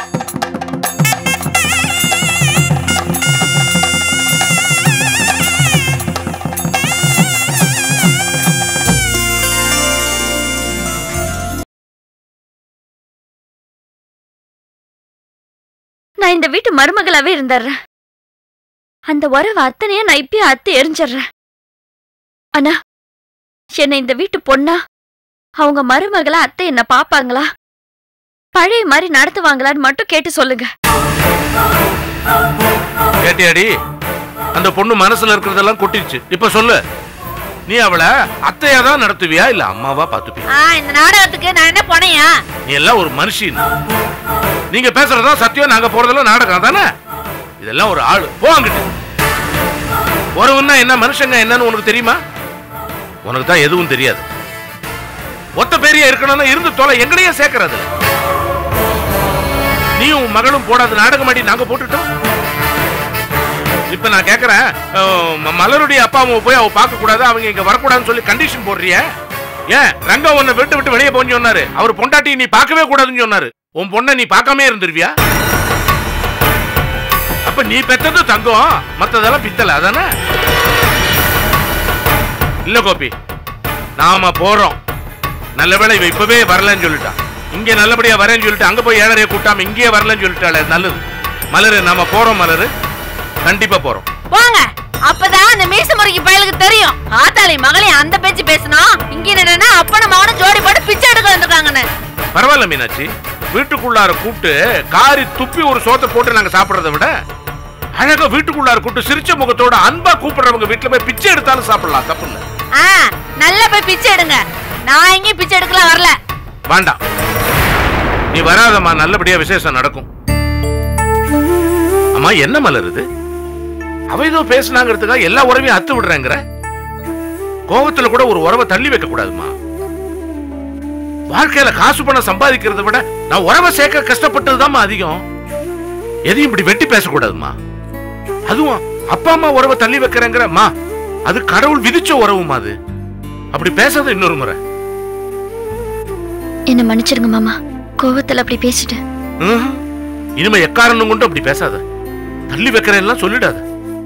நான் இந்த வீட்டு மருமகளாவே இருந்துடுறேன் அந்த உறவு அத்தனையும் நான் இப்பயே அத்து எரிஞ்சிடுறேன் அண்ணா என்னை இந்த வீட்டு பொண்ணா அவங்க மருமகளா அத்தை என்ன பாப்பாங்களா பழைய மாதிரி நடத்துவாங்களான்னு மட்டும் கேட்டு சொல்லுங்க கேட்டியாடி அந்த பொண்ணு மனசுல இருக்கிறதெல்லாம் கொட்டிடுச்சு இப்ப சொல்லு நீ அவளை அத்தையா தான் நடத்துவியா இல்ல அம்மாவா பாத்துப்பியா ஆ இந்த நாடகத்துக்கு நான் என்ன போனையா நீ எல்லாம் ஒரு மனுஷன் நீங்க பேசுறதா சத்தியம் நாங்க போறதெல்லாம் நாடகம் தானே இதெல்லாம் ஒரு ஆளு போ அங்கிட்டு உறவுன்னா என்ன மனுஷங்க என்னன்னு உனக்கு தெரியுமா உனக்கு தான் எதுவும் தெரியாது ஒத்த பேரியா இருக்கணும்னா இருந்து தொலை எங்களையே சேர்க்கறது நீயும் உன் மகளும் போடாத நாடகம் அடி நாங்க போட்டுட்டோம் இப்ப நான் கேக்குறேன் அஹ், ம- மலருடைய அப்பா அம்மா போய் அவ பார்க்க கூடாது அவங்க இங்க வரக்கூடாதுன்னு சொல்லி கண்டிஷன் போடுறிய ஏன் ரங்கம் உன்னை விட்டு விட்டு வெளியே போன்னு சொன்னாரு அவர் பொண்டாட்டி நீ பார்க்கவே கூடாதுன்னு சொன்னாரு உன் பொண்ணை நீ பார்க்காம இருந்துருவியா அப்ப நீ பெத்தது தங்கம் மத்ததெல்லாம் பித்தல அதானே இல்ல கோபி நாம போறோம் நல்ல வேளை இவ இப்பவே வரலன்னு சொல்லிட்டா இங்க நல்லபடியா வரேன்னு சொல்லிட்டு அங்க போய் ஏழரைய கூட்டாம இங்கேயே வரலன்னு சொல்லிட்டாளே நல்லது மலரு நாம போறோம் மலரு கண்டிப்பா போறோம் போங்க அப்பதான் அந்த மீச முறைக்கு பயலுக்கு தெரியும் ஆத்தாளி மகளையும் அந்த பேச்சு பேசணும் இங்க என்னன்னா அப்பன மகனும் ஜோடி போட்டு பிச்சை எடுக்க வந்திருக்காங்கன்னு பரவாயில்ல மீனாட்சி வீட்டுக்குள்ளார கூப்பிட்டு காரி துப்பி ஒரு சோத்தை போட்டு நாங்க சாப்பிடுறதை விட அழகா வீட்டுக்குள்ளார கூப்பிட்டு சிரிச்ச முகத்தோட அன்பா கூப்பிடுறவங்க வீட்டுல போய் பிச்சை எடுத்தாலும் சாப்பிடலாம் தப்பு இல்ல ஆ நல்லா போய் பிச்சை எடுங்க நான் எங்கேயும் பிச்சை எடுக்கலாம் வரல வேண்டாம் நீ வராதம்மா நல்லபடியா விசேஷம் நடக்கும் அம்மா என்ன மலருது அவ ஏதோ பேசினாங்கிறதுக்காக எல்லா உறவையும் அத்து விடுறேங்கிற கோவத்துல கூட ஒரு உறவை தள்ளி வைக்க கூடாதுமா வாழ்க்கையில காசு பணம் சம்பாதிக்கிறத விட நான் உறவை சேர்க்க கஷ்டப்பட்டதுதாம்மா அதிகம் எதையும் இப்படி வெட்டி பேசக்கூடாதுமா அதுவும் அப்பா அம்மா உறவை தள்ளி வைக்கிறேங்கிறம்மா அது கடவுள் விதிச்ச உறவுமா அது அப்படி பேசாத இன்னொரு முறை என்ன மன்னிச்சிருங்க மாமா கோவத்துல அப்படி பேசிட்டேன் ம்ஹும். இனிமே எக்காரணம் கொண்டு அப்படி பேசாத தள்ளி வைக்கிறேன்லாம் சொல்லிடாத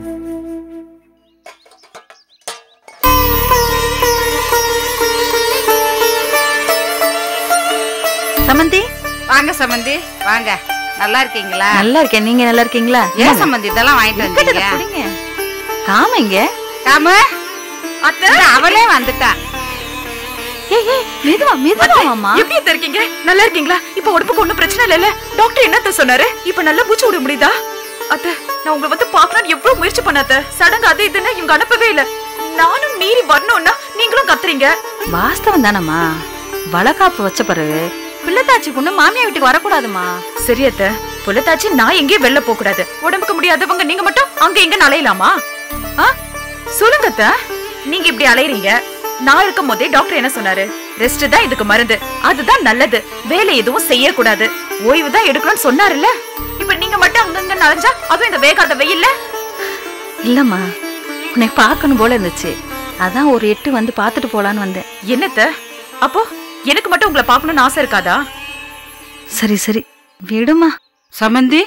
சமந்தி வாங்க சம்பந்தி வாங்க நல்லா இருக்கீங்களா நல்லா இருக்கேன் நீங்க நல்லா இருக்கீங்களா ஏன் சம்பந்தி இதெல்லாம் வாங்கிட்டு இருக்கட்டும், வந்தீங்க குடிங்க. காம இங்க காமு இந்த அவளே வந்துட்டா ஏய் ஏய் மெதுவா மெதுவா மாமா எப்படி அத்தை இருக்கீங்க நல்லா இருக்கீங்களா இப்ப உடம்புக்கு ஒண்ணும் பிரச்சனை இல்லைல்ல டாக்டர் என்னத்த சொன்னாரு இப்ப நல்லா மூச்சு விட முடியுதா அத்தை நான் உங்களை வந்து பார்க்கணும்னு எவ்வளவு முயற்சி பண்ணாத சடங்கு அது இதுன்னு இவங்க அனுப்பவே இல்ல நானும் மீறி வரணும்னா நீங்களும் கத்துறீங்க வாஸ்தவம் தானம்மா வளகாப்பு வச்ச பிறகு பிள்ளைத்தாச்சி பொண்ணு மாமியா வீட்டுக்கு வரக்கூடாதுமா சரி அத்தை புலத்தாச்சு நான் எங்கேயும் வெளில போக கூடாது உடம்புக்கு முடியாதவங்க நீங்க மட்டும் அங்க எங்க அலையலாமா ஆ சொல்லுங்க அத்தை நீங்க இப்படி அலையறீங்க நான் இருக்கும் போதே டாக்டர் என்ன சொன்னாரு ரெஸ்ட் தான் இதுக்கு மருந்து அதுதான் நல்லது வேலை எதுவும் செய்யக்கூடாது ஓய்வு தான் எடுக்கணும்னு சொன்னாருல்ல இப்ப நீங்க மட்டும் அங்கங்க நனைஞ்சா அதுவும் இந்த வேகாத வெயில்ல இல்லம்மா உன்னை பார்க்கணும் போல இருந்துச்சு அதான் ஒரு எட்டு வந்து பார்த்துட்டு போலான்னு வந்தேன் என்னத்த அப்போ எனக்கு மட்டும் உங்களை பார்க்கணும்னு ஆசை இருக்காதா சரி சரி விடுமா சம்பந்தி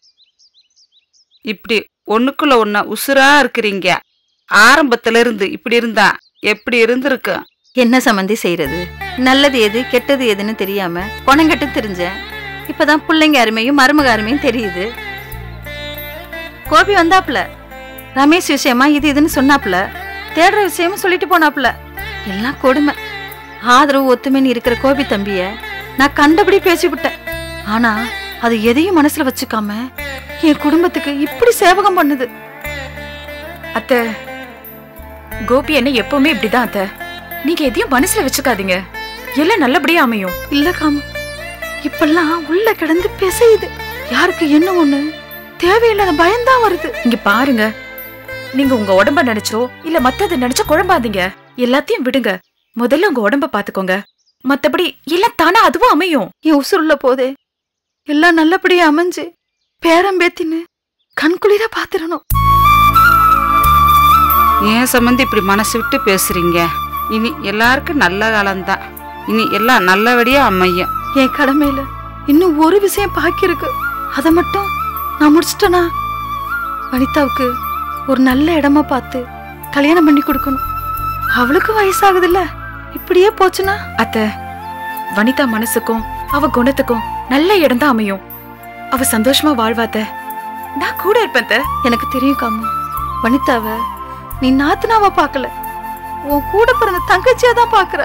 இப்படி ஒண்ணுக்குள்ள ஒண்ணா உசுரா இருக்கிறீங்க ஆரம்பத்துல இருந்து இப்படி இருந்தா எப்படி இருந்திருக்கு என்ன சம்மந்தி செய்யறது நல்லது எது கெட்டது எதுன்னு தெரியாம குணங்கெட்டு தெரிஞ்சேன் இப்பதான் பிள்ளைங்க அருமையும் மருமக அருமையும் தெரியுது கோபி வந்தாப்புல ரமேஷ் விஷயமா இது இதுன்னு சொன்னாப்புல தேடுற விஷயமும் சொல்லிட்டு போனாப்புல எல்லாம் கொடுமை ஆதரவு ஒத்துமைன்னு இருக்கிற கோபி தம்பிய நான் கண்டபடி பேசிவிட்டேன் ஆனா அது எதையும் மனசுல வச்சுக்காம என் குடும்பத்துக்கு இப்படி சேவகம் பண்ணுது அத்தை கோபி என்ன எப்பவுமே இப்படிதான் அத்தை நீங்க எதையும் மனசுல வச்சுக்காதீங்க எல்லாம் நல்லபடியா அமையும் இல்ல காமு இப்பெல்லாம் உள்ள கிடந்து பிசையுது யாருக்கு என்ன ஒண்ணு தேவையில்லாத பயம்தான் வருது இங்க பாருங்க நீங்க உங்க உடம்ப நினைச்சோ இல்ல மத்தத நினைச்சோ குழம்பாதீங்க எல்லாத்தையும் விடுங்க முதல்ல உங்க உடம்ப பாத்துக்கோங்க மத்தபடி எல்லாம் தானா அதுவும் அமையும் என் உசுருள்ள போதே எல்லாம் நல்லபடியா அமைஞ்சு பேரம் பேத்தின்னு கண்குளிர பாத்துடணும் ஏன் சம்பந்தி இப்படி மனசு விட்டு பேசுறீங்க இனி எல்லாருக்கும் நல்ல காலம்தான் இனி எல்லாம் நல்லபடியா அமையும் என் கடமையில இன்னும் ஒரு விஷயம் பாக்கி இருக்கு அதை மட்டும் நான் முடிச்சிட்டேனா வனிதாவுக்கு ஒரு நல்ல இடமா பார்த்து கல்யாணம் பண்ணி கொடுக்கணும் அவளுக்கு வயசாகுதுல்ல இப்படியே போச்சுன்னா அத்த வனிதா மனசுக்கும் அவ குணத்துக்கும் நல்ல இடம் தான் அமையும் அவ சந்தோஷமா வாழ்வாத்த நான் கூட இருப்பேன் அத்தை. எனக்கு தெரியும் காமு வனிதாவ நீ நாத்தனாவா பார்க்கல உன் கூட பிறந்த தங்கச்சியா தான் பாக்குற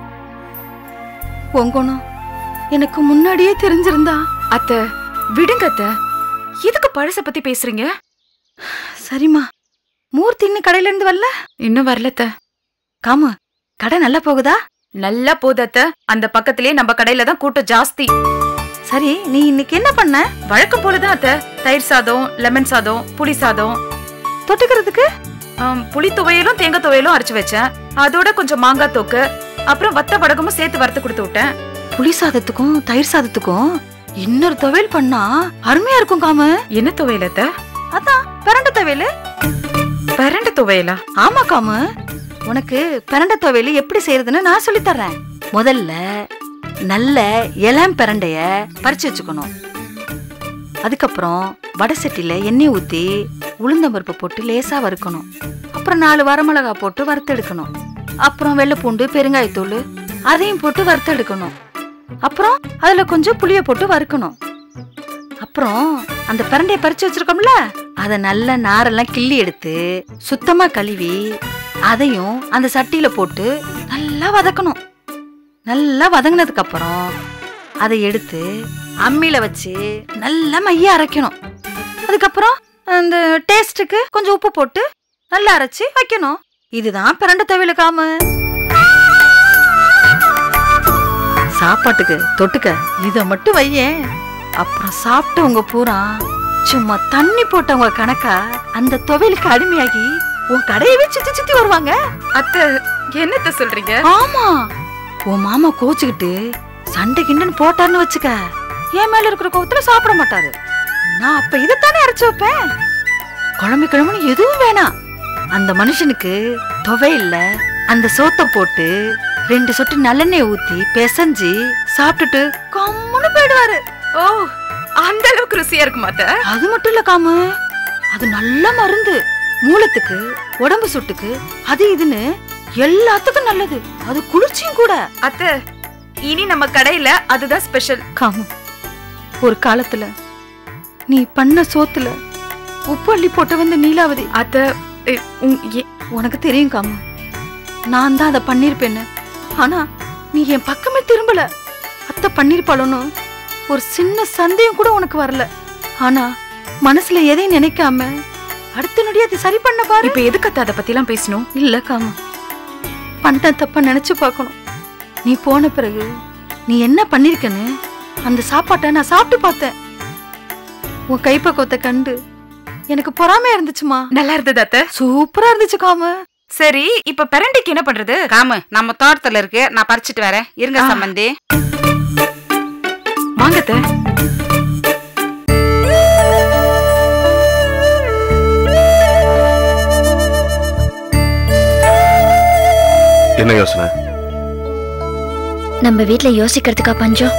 உன் குணம் எனக்கு முன்னாடியே தெரிஞ்சிருந்தா அத்த விடுங்க அத்த எதுக்கு பழச பத்தி பேசுறீங்க சரிம்மா மூர்த்தி இன்னும் கடையில இருந்து வரல இன்னும் வரல அத்த காமு கடை நல்லா போகுதா நல்லா போது அத்த அந்த பக்கத்திலேயே நம்ம கடையில தான் கூட்டம் ஜாஸ்தி சரி நீ இன்னைக்கு என்ன பண்ண வழக்கம் போலதான் அத்த தயிர் சாதம் லெமன் சாதம் புளி சாதம் தொட்டுக்கிறதுக்கு ஆம், புளி துவையலும் தேங்காய் துவையலும் அரைச்சு வச்சேன் அதோட கொஞ்சம் மாங்காய் தொக்கு அப்புறம் வத்த வடகமும் சேர்த்து வறுத்து கொடுத்து விட்டேன் புளி சாதத்துக்கும் தயிர் சாதத்துக்கும் இன்னொரு துவையல் பண்ணா அருமையா இருக்கும் காமு என்ன துவையல் அத்த அதான் பிரண்ட துவையல் பரண்ட துவையலா ஆமா காமு உனக்கு பிரண்ட துவையல் எப்படி செய்யறதுன்னு நான் சொல்லித் தர்றேன் முதல்ல நல்ல இளம் பிரண்டைய பறிச்சு வச்சுக்கணும் அதுக்கப்புறம் வடை சட்டியில எண்ணெய் ஊத்தி உளுந்தம்பருப்பு போட்டு லேசா வறுக்கணும் அப்புறம் நாலு வரமிளகா போட்டு வறுத்தெடுக்கணும் அப்புறம் வெள்ளைப்பூண்டு பெருங்காயத்தூள் அதையும் போட்டு வறுத்தெடுக்கணும் அப்புறம் அதுல கொஞ்சம் புளிய போட்டு வறுக்கணும் அப்புறம் அந்த பிரண்டைய பறிச்சு வச்சிருக்கோம்ல அத நல்ல நாரெல்லாம் கிள்ளி எடுத்து சுத்தமா கழுவி அதையும் அந்த சட்டியில போட்டு நல்லா வதக்கணும் நல்லா வதங்கினதுக்கு அப்புறம் அதை எடுத்து அம்மியில வச்சு நல்லா மைய அரைக்கணும் அதுக்கப்புறம் அந்த டேஸ்ட்டுக்கு கொஞ்சம் உப்பு போட்டு நல்லா அரைச்சு வைக்கணும் இதுதான் பிரண்ட தவில காமு சாப்பாட்டுக்கு தொட்டுக்க இத மட்டும் வையேன் அப்புறம் சாப்பிட்டவங்க பூரா சும்மா தண்ணி போட்டவங்க கணக்கா அந்த துவையலுக்கு அடிமையாகி உன் கடையவே சுத்தி சுத்தி வருவாங்க அத்த என்னத்த சொல்றீங்க ஆமா உன் மாமா கோச்சுக்கிட்டு சண்டை கிண்டன்னு போட்டாருன்னு வச்சுக்க என் மேல இருக்கிற கோவத்துல சாப்பிட மாட்டாரு நான் அப்ப இதைத்தானே அரைச்சு வைப்பேன் குழம்பு கிழம்புன்னு எதுவும் வேணாம் அந்த மனுஷனுக்கு துவையில்ல அந்த சோத்தை போட்டு ரெண்டு சொட்டு நல்லெண்ணெய் ஊத்தி பிசைஞ்சு சாப்பிட்டுட்டு கம்முன்னு போயிடுவாரு ஓ அந்த அளவுக்கு ருசியா இருக்குமா அத்த அது மட்டும் இல்ல காமு அது நல்ல மருந்து மூலத்துக்கு உடம்பு சுட்டுக்கு அது இதுன்னு எல்லாத்துக்கும் நல்லது அது குளிர்ச்சியும் கூட அத்த இனி நம்ம கடையில அதுதான் ஸ்பெஷல் காமு ஒரு காலத்துல நீ பண்ண சோத்துல உப்பு அள்ளி போட்டு வந்த நீலாவதி அத்த எ, உங்- எ- உனக்கு தெரியும் காமு நான் தான் அதை பண்ணிருப்பேன்னு ஆனா நீ என் பக்கமே திரும்பல அத்தை பண்ணிருப்பாளோன்னு ஒரு சின்ன சந்தேகம் கூட உனக்கு வரல ஆனா மனசுல எதையும் நினைக்காம அடுத்த நொடி அதை சரி பண்ண பாரு இப்ப எதுக்கு அத்த அதை பத்தி எல்லாம் பேசணும் இல்ல காமு பண்ண தப்ப நினைச்சு பார்க்கணும் நீ போன பிறகு நீ என்ன பண்ணிருக்கன்னு அந்த சாப்பாட்டை நான் சாப்பிட்டு பார்த்தேன் உன் கைப்பக்குவத்தை கண்டு எனக்கு பொறாமையா இருந்துச்சுமா நல்லா இருந்தது அத்த சூப்பரா இருந்துச்சு காமு சரி இப்ப பெரண்டிக்கு என்ன பண்றது காமு நம்ம தோட்டத்துல இருக்கு நான் பறிச்சிட்டு வரேன் இருங்க ஆ. சம்பந்தி வாங்க அத்த என்ன யோசனை நம்ம வீட்ல யோசிக்கிறதுக்கா பஞ்சம்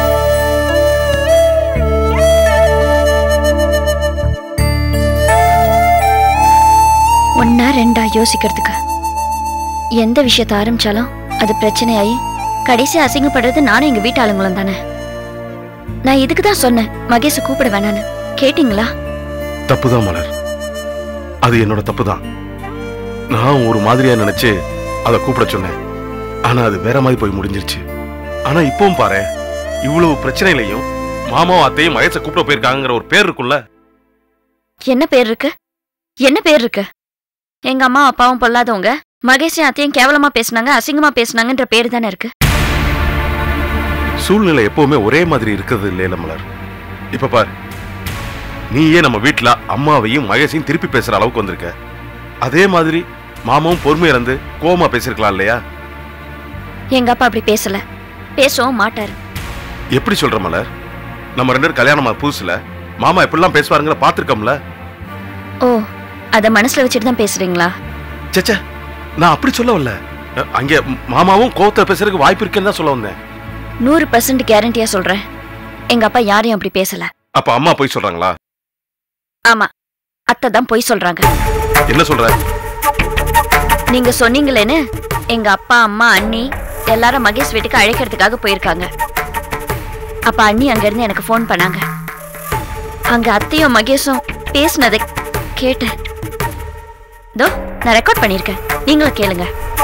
ஒன்னா ரெண்டா யோசிக்கிறதுக்கு எந்த விஷயத்த ஆரம்பிச்சாலும் அது பிரச்சனையாயி கடைசி அசிங்கப்படுறது நானும் எங்க வீட்டு ஆளுங்களும் தானே நான் இதுக்கு தான் சொன்னேன் மகேஷை கூப்பிட வேணான்னு கேட்டிங்களா தப்புதான் மலர் அது என்னோட தப்பு தான் நான் ஒரு மாதிரியா நினைச்சு அதை கூப்பிட சொன்னேன் ஆனா அது வேற மாதிரி போய் முடிஞ்சிருச்சு ஆனா இப்பவும் பாரு இவ்வளவு பிரச்சனையிலையும் மாமாவும் அத்தையும் மகேஷை கூப்பிட போயிருக்காங்கிற ஒரு பேர் இருக்குல்ல என்ன பேர் இருக்கு என்ன பேர் இருக்கு எங்க அம்மா அப்பாவும் பொல்லாதவங்க மகேஷையும் அத்தையும் கேவலமா பேசுனாங்க அசிங்கமா பேசுனாங்கன்ற பேர் தானே இருக்கு சூழ்நிலை எப்பவுமே ஒரே மாதிரி இருக்கிறது இல்லையில மலர் இப்ப பாரு நீயே நம்ம வீட்ல அம்மாவையும் மகேஷையும் திருப்பி பேசுற அளவுக்கு வந்திருக்க அதே மாதிரி மாமாவும் பொறுமை இறந்து கோவமா பேசிருக்கலாம் இல்லையா எங்க அப்பா அப்படி பேசல பேசவும் மாட்டாரு எப்படி சொல்ற மலர் நம்ம ரெண்டு பேரும் கல்யாணமா புதுசுல மாமா எப்படிலாம் பேசுவாருங்கிற பாத்திருக்கோம்ல ஓ அத மனசுல வச்சுட்டு தான் பேசுறீங்களா சேச்சே நான் அப்படி சொல்ல வரல அஹ், அங்க மாமாவும் கோவத்தை பேசுறதுக்கு வாய்ப்பு இருக்குன்னு தான் சொல்ல வந்தேன் நூறு பர்சன்ட் கேரண்டியா சொல்றேன் எங்க அப்பா யாரையும் அப்படி பேசல அப்ப அம்மா போய் சொல்றாங்களா ஆமா அத்தை தான் போய் சொல்றாங்க என்ன சொல்ற நீங்க சொன்னீங்களேன்னு எங்க அப்பா அம்மா அண்ணி எல்லாரும் மகேஷ் வீட்டுக்கு அழைக்கிறதுக்காக போயிருக்காங்க அப்ப அண்ணி அங்க இருந்து எனக்கு ஃபோன் பண்ணாங்க அங்க அத்தையும் மகேஷும் பேசினதை கேட்டேன் தோ நான் ரெக்கார்ட் பண்ணியிருக்கேன் நீங்களும் கேளுங்க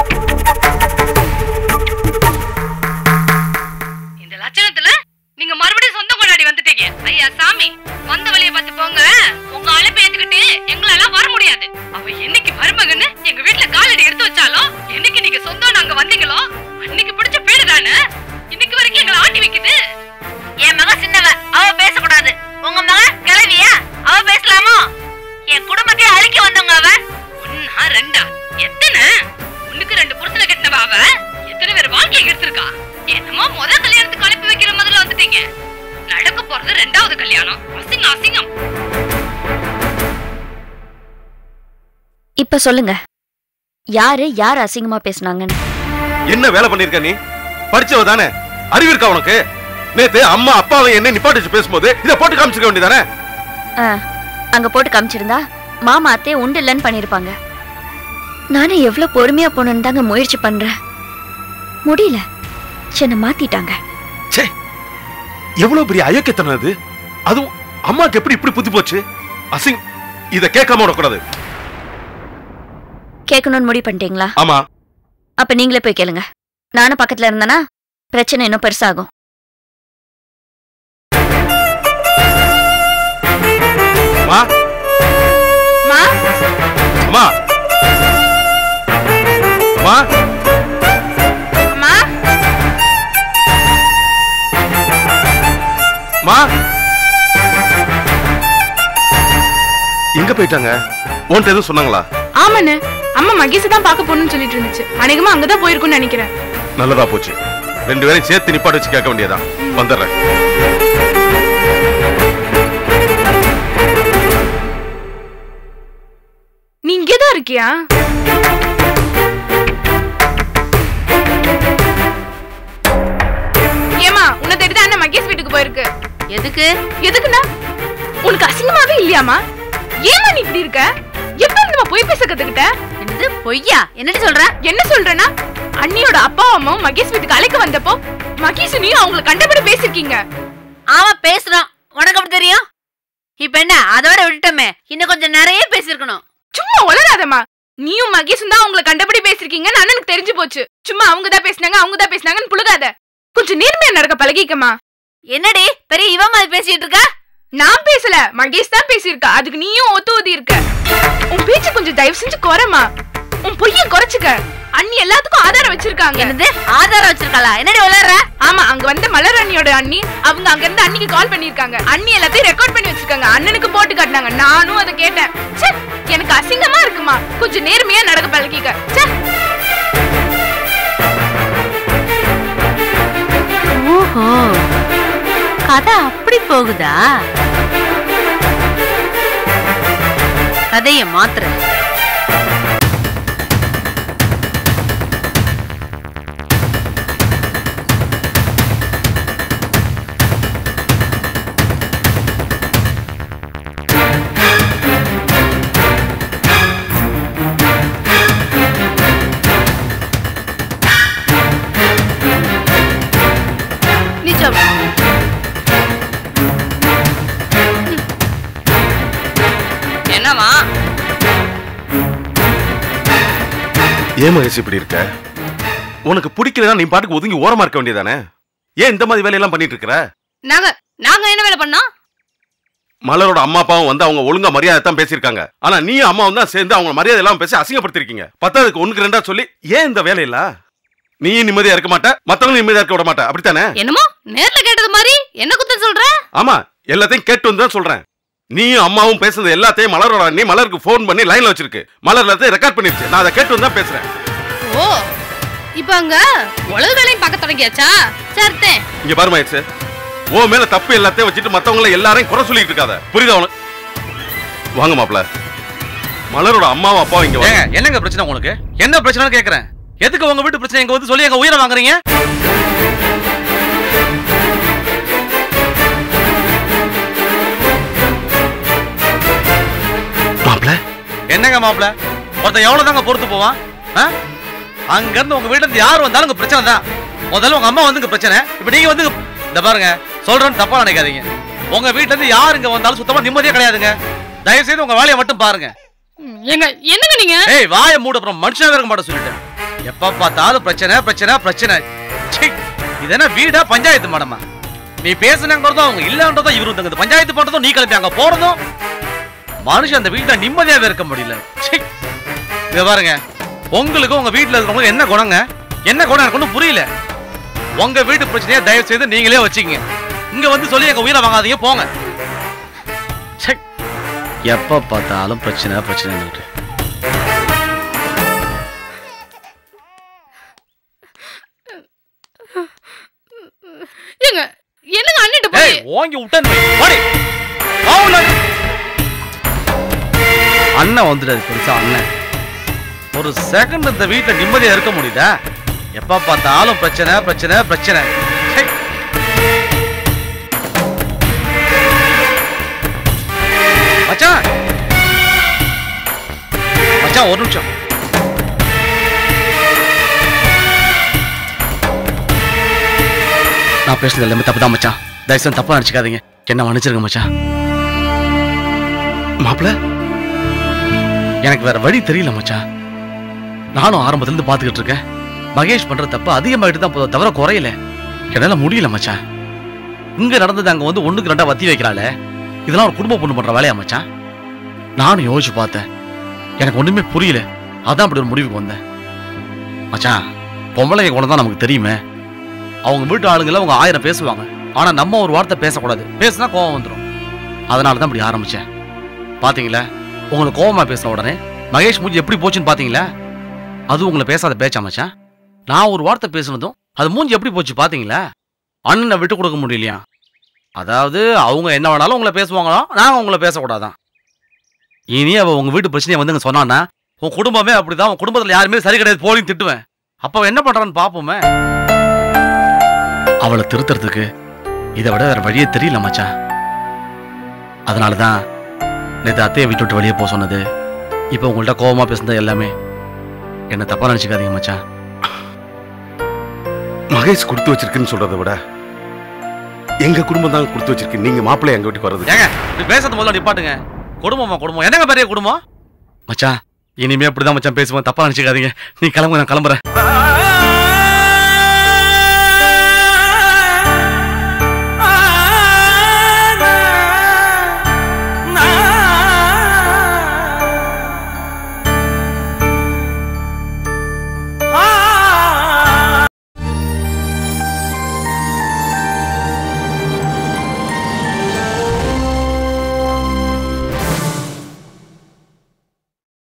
இந்த லட்சணத்துல நீங்க மறுபடியும் சொந்த கொண்டாடி வந்துட்டீங்க ஐயா சாமி வந்த வழியை பார்த்து போங்க உங்க அழைப்பு ஏத்துக்கிட்டு எங்களால வர முடியாது அவ என்னைக்கு மருமகன்னு எங்க வீட்டுல காலடி எடுத்து வச்சாலும் என்னைக்கு நீங்க சொந்தம் நாங்க வந்தீங்களோ அன்னைக்கு பிடிச்ச பேடு தானே இன்னைக்கு வரைக்கும் எங்களை ஆட்டி வைக்குது என் மக சின்னவ அவ பேசக்கூடாது உங்க மக கிளவியா அவ பேசலாமோ என் குடும்பத்தை அழிக்க வந்தவங்க அவ ஒன்னா ரெண்டா எத்தனை ஒண்ணுக்கு ரெண்டு புருஷனை கட்டினவ அவ எத்தனை பேர் வாழ்க்கையை எடுத்திருக்கா என்னமோ முத கல்யாணத்துக்கு அனுப்பி வைக்கிற முதல்ல வந்துட்டீங்க நடக்க போறது ரெண்டாவது கல்யாணம் அசிங்கம் அசிங்கம் இப்ப சொல்லுங்க யாரு யார் அசிங்கமா பேசுனாங்கன்னு என்ன வேலை பண்ணிருக்க நீ படிச்சவ தானே அறிவு இருக்கா உனக்கு நேத்து அம்மா அப்பாவை என்ன நிப்பாட்டி வச்சு பேசும்போது இதை போட்டு காமிச்சிருக்க வேண்டியதானே ஆ, அங்க போட்டு காமிச்சிருந்தா மாமா அத்தையை உண்டு இல்லைன்னு பண்ணிருப்பாங்க நானும் எவ்வளவு பொறுமையா போகணும்னு தாங்க முயற்சி பண்றேன் முடியல என்னை மாத்திட்டாங்க ச்சே எவ்வளவு பெரிய அயோக்கியத்தனம் அது அதுவும் அம்மாக்கு எப்படி இப்படி புத்தி போச்சு அசிங் இத கேட்காம விடக்கூடாது கேட்கணும்னு முடிவு பண்ணிட்டீங்களா ஆமா அப்ப நீங்களே போய் கேளுங்க நானும் பக்கத்துல இருந்தேனா பிரச்சனை இன்னும் பெருசாகும் அம்மா மா அம்மா அம்மா அம்மா அம்மா எங்க போயிட்டாங்க உன்கிட்ட எதுவும் சொன்னாங்களா ஆமாண்ணே அம்மா மகேஷ் தான் பார்க்க போகணும்னு சொல்லிட்டு இருந்துச்சு அநேகமா அங்கதான் போயிருக்கும்னு நினைக்கிறேன் நல்லதா போச்சு ரெண்டு பேரையும் சேர்த்து நிப்பாட்டு வச்சு கேட்க வேண்டியதான் வந்துடுறேன் நீ இங்கேதான் இருக்கியா ஏமா உன்னை தேடி தான் அண்ணன் மகேஷ் வீட்டுக்கு போயிருக்கு எதுக்கு எதுக்குண்ணா உனக்கு அசிங்கமாவே இல்லையாமா ஏமா நீ இப்படி இருக்க எப்ப இருந்துமா பொய் பேச கத்துக்கிட்ட என்னது பொய்யா என்னடி சொல்ற என்ன சொல்றேன்னா அண்ணியோட அப்பா அம்மாவும் மகேஷ் வீட்டுக்கு அழைக்க வந்தப்போ மகேஷ் நீயும் அவங்கள கண்டபடி பேசிருக்கீங்க ஆமா பேசுறோம் உனக்கு அப்படி தெரியும் இப்ப என்ன அதோட விட்டுட்டோமே இன்னும் கொஞ்சம் நிறைய பேசிருக்கணும் சும்மா உளராதம்மா நீயும் மகேஷும் தான் அவங்கள கண்டபடி பேசிருக்கீங்கன்னு அண்ணனுக்கு தெரிஞ்சு போச்சு சும்மா அவங்க தான் பேசினாங்க அவங்க தான் பேசினாங்கன்னு புழுகாத கொஞ்சம் நேர்மையா நடக்க பழகிக்கமா என்னடி பெரிய இவ மாதிரி பேசிட்டு இருக்க நான் பேசல மகேஷ் தான் பேசியிருக்கா அதுக்கு நீயும் ஒத்து ஊதி இருக்க உன் பேச்சு கொஞ்சம் தயவு செஞ்சு குறைமா உன் பொய்ய குறைச்சுக்க அண்ணி எல்லாத்துக்கும் ஆதாரம் வச்சிருக்காங்க என்னது ஆதாரம் வச்சிருக்காளா என்னடி உளற ஆமா அங்க வந்த மலர் அண்ணியோட அண்ணி அவங்க அங்க இருந்து அண்ணிக்கு கால் பண்ணிருக்காங்க அண்ணி எல்லாத்தையும் ரெக்கார்ட் பண்ணி வச்சிருக்காங்க அண்ணனுக்கு போட்டு காட்டினாங்க நானும் அதை கேட்டேன் ச்சே எனக்கு அசிங்கமா இருக்குமா கொஞ்சம் நேர்மையா நடக்க பழகிக்க ச்சே ஓஹோ கதை அப்படி போகுதா கதைய மாத்துற நிஜம் என்னவா ஏன் மகேஷ் இப்படி இருக்க உனக்கு பிடிக்கலனா நீ பாட்டுக்கு ஒதுங்கி ஓரமா இருக்க வேண்டியதானே ஏன் இந்த மாதிரி வேலையெல்லாம் பண்ணிட்டு இருக்கிற நாங்க நாங்க என்ன வேலை பண்ணோம் மலரோட அம்மா அப்பாவும் வந்து அவங்க ஒழுங்கா மரியாதை தான் பேசியிருக்காங்க ஆனா நீ அம்மாவும் தான் சேர்ந்து அவங்க மரியாதை எல்லாம் பேசி அசிங்கப்படுத்திருக்கீங்க பத்தாவதுக்கு ஒண்ணுக்கு ரெண்டா சொல்லி ஏன் இந்த வேலையில நீயும் நிம்மதியா இருக்க மாட்ட மத்தவங்களும் நிம்மதியா இருக்க விட மாட்ட அப்படித்தானே என்னமோ நேர்ல கேட்டது மாதிரி என்ன குத்தம் சொல்ற ஆமா எல்லாத்தையும் கேட்டு வந்து தான் சொல்றேன் நீயும் அம்மாவும் பேசுனது எல்லாத்தையும் மலரோட அண்ணி மலருக்கு ஃபோன் பண்ணி லைன்ல வச்சிருக்கு மலர் எல்லாத்தையும் ரெக்கார்ட் பண்ணிருச்சு நான் அதை கேட்டு வந்து தான் பேசுறேன் ஓ இப்ப அங்க உலக வேலையும் பார்க்க தொடங்கியாச்சா சரித்தேன் இங்க பாரு மகேஷ் உன் மேல தப்பு எல்லாத்தையும் வச்சுட்டு மத்தவங்கள எல்லாரையும் குறை சொல்லிட்டு இருக்காத புரியுதா உனக்கு வாங்க மாப்ள மலரோட அம்மாவும் அப்பாவும் இங்க வாங்க ஏங்க என்னங்க பிரச்சனை உங்களுக்கு என்ன பிரச்சனைன்னு கேக்குறேன் எதுக்கு உங்க வீட்டு பிரச்சனை எங்க வந்து சொல்லி எங்க உயிரை வாங்குறீங்க என்னங்க மாப்பிள ஒருத்தன் எவ்வளவு தாங்க பொறுத்து போவான் ஆ? அங்க இருந்து உங்க வீட்டுல இருந்து யார் வந்தாலும் இங்க பிரச்சனை தான் முதல்ல உங்க அம்மா வந்து இங்க பிரச்சனை இப்ப நீங்க வந்து இங்க- இந்த பாருங்க சொல்றேன்னு தப்பா நினைக்காதீங்க உங்க வீட்டுல இருந்து யார் இங்க வந்தாலும் சுத்தமா நிம்மதியே கிடையாதுங்க தயவு செய்து உங்க வேலையை மட்டும் பாருங்க எங்க என்னங்க நீங்க ஏய் வாயை மூட அப்புறம் மனுஷனாவே இருக்க மாட்டேன் சொல்லிட்டேன் எப்ப பார்த்தாலும் பிரச்சனை பிரச்சனை பிரச்சனை ச்சீ, இது என்ன வீடா பஞ்சாயத்து மேடமா நீ பேசுனங்கிறதும் அவங்க இல்லன்றதும் இவரு இந்த பஞ்சாயத்து பண்றதும் நீ கிளம்பி அங்க போறதும் மனுஷன் அந்த வீட்டுல நிம்மதியாவே இருக்க முடியல ச்சீ. இத பாருங்க உங்களுக்கு உங்க வீட்டுல இருக்கிறவங்க என்ன குணங்க என்ன குணம் எனக்கு ஒண்ணும் புரியல உங்க வீட்டு பிரச்சனையை தயவு செய்து நீங்களே வச்சுக்கங்க இங்க வந்து சொல்லி எங்க உயிரை வாங்காதீங்க போங்க ச்சே. எப்ப பார்த்தாலும் பிரச்சனை பிரச்சனை ஏங்க என்னங்க அண்ணிட்ட போய் ஏய் ஓங்கி விட்டேன் ஓடி ஆவுல அண்ணன் வந்துட்டாரு பெருசா அண்ணன் ஒரு செகண்ட் இந்த வீட்ல நிம்மதியா இருக்க முடியுதா எப்ப பார்த்தாலும் பிரச்சனை பிரச்சனை பிரச்சனை ச்சே. மச்சான் மச்சான் ஒரு நிமிஷம் நான் பேசுனது எல்லாமே தப்பு தான் மச்சான் தயவுசெய்து தப்பா நினைச்சுக்காதீங்க என்ன மன்னிச்சிருங்க மச்சான் மாப்பிள எனக்கு வேற வழி தெரியல மச்சான் நானும் ஆரம்பத்துல இருந்து பாத்துக்கிட்டு இருக்கேன் மகேஷ் பண்ற தப்பு அதிகமாயிட்டு தான் போதும் தவிர குறையல என்னால முடியல மச்சான் இங்க நடந்தது அங்க வந்து ஒண்ணுக்கு ரெண்டா வத்தி வைக்கிறாளே இதெல்லாம் ஒரு குடும்ப பொண்ணு பண்ற வேலையா மச்சான் நானும் யோசிச்சு பார்த்தேன் எனக்கு ஒண்ணுமே புரியல அதான் அப்படி ஒரு முடிவுக்கு வந்தேன் மச்சான் பொம்பளைங்க குணம் தான் நமக்கு தெரியுமே அவங்க வீட்டு ஆளுங்கள அவங்க ஆயிரம் பேசுவாங்க ஆனா நம்ம ஒரு வார்த்தை பேசக்கூடாது பேசினா கோவம் வந்துடும் அதனால தான் இப்படி ஆரம்பிச்சேன் பாத்தீங்களா உங்களை கோவமா பேசின உடனே மகேஷ் மூஞ்சி எப்படி போச்சுன்னு பாத்தீங்களா அது உங்களை பேசாத பேச்சா மச்சான் நான் ஒரு வார்த்தை பேசுனதும் அது மூஞ்சி எப்படி போச்சு பாத்தீங்களா அண்ணனை விட்டு கொடுக்க முடியலையா அதாவது அவங்க என்ன வேணாலும் உங்களை பேசுவாங்களோ நாங்க உங்களை பேசக்கூடாதான் இனி அவ உங்க வீட்டு பிரச்சனையை வந்து இங்க சொன்னான்னா உன் குடும்பமே அப்படிதான் உன் குடும்பத்துல யாருமே சரி கிடையாது போலின்னு திட்டுவேன் அப்ப அவ என்ன பண்றான்னு பாப்போமே அவளை திருத்துறதுக்கு இதை விட வேற வழியே தெரியல மச்சான் அதனாலதான் நேற்று அத்தையை விட்டு விட்டு வெளியே போக சொன்னது இப்போ உங்கள்ட்ட கோவமா பேசுனது எல்லாமே என்ன தப்பா நினைச்சுக்காதீங்க மச்சான் மகேஷ் கொடுத்து வச்சிருக்குன்னு சொல்றதை விட எங்க குடும்பம் தான் கொடுத்து வச்சிருக்கு நீங்க மாப்பிள்ளை எங்க வீட்டுக்கு வர்றது ஏங்க இப்படி பேசுறது முதல்ல நிப்பாட்டுங்க குடும்பமா குடும்பம் என்னங்க பெரிய குடும்பம் மச்சான் இனிமே அப்படிதான் மச்சான் பேசுவேன் தப்பா நினைச்சுக்காதீங்க நீ கிளம்புங்க நான் கிளம்புறேன்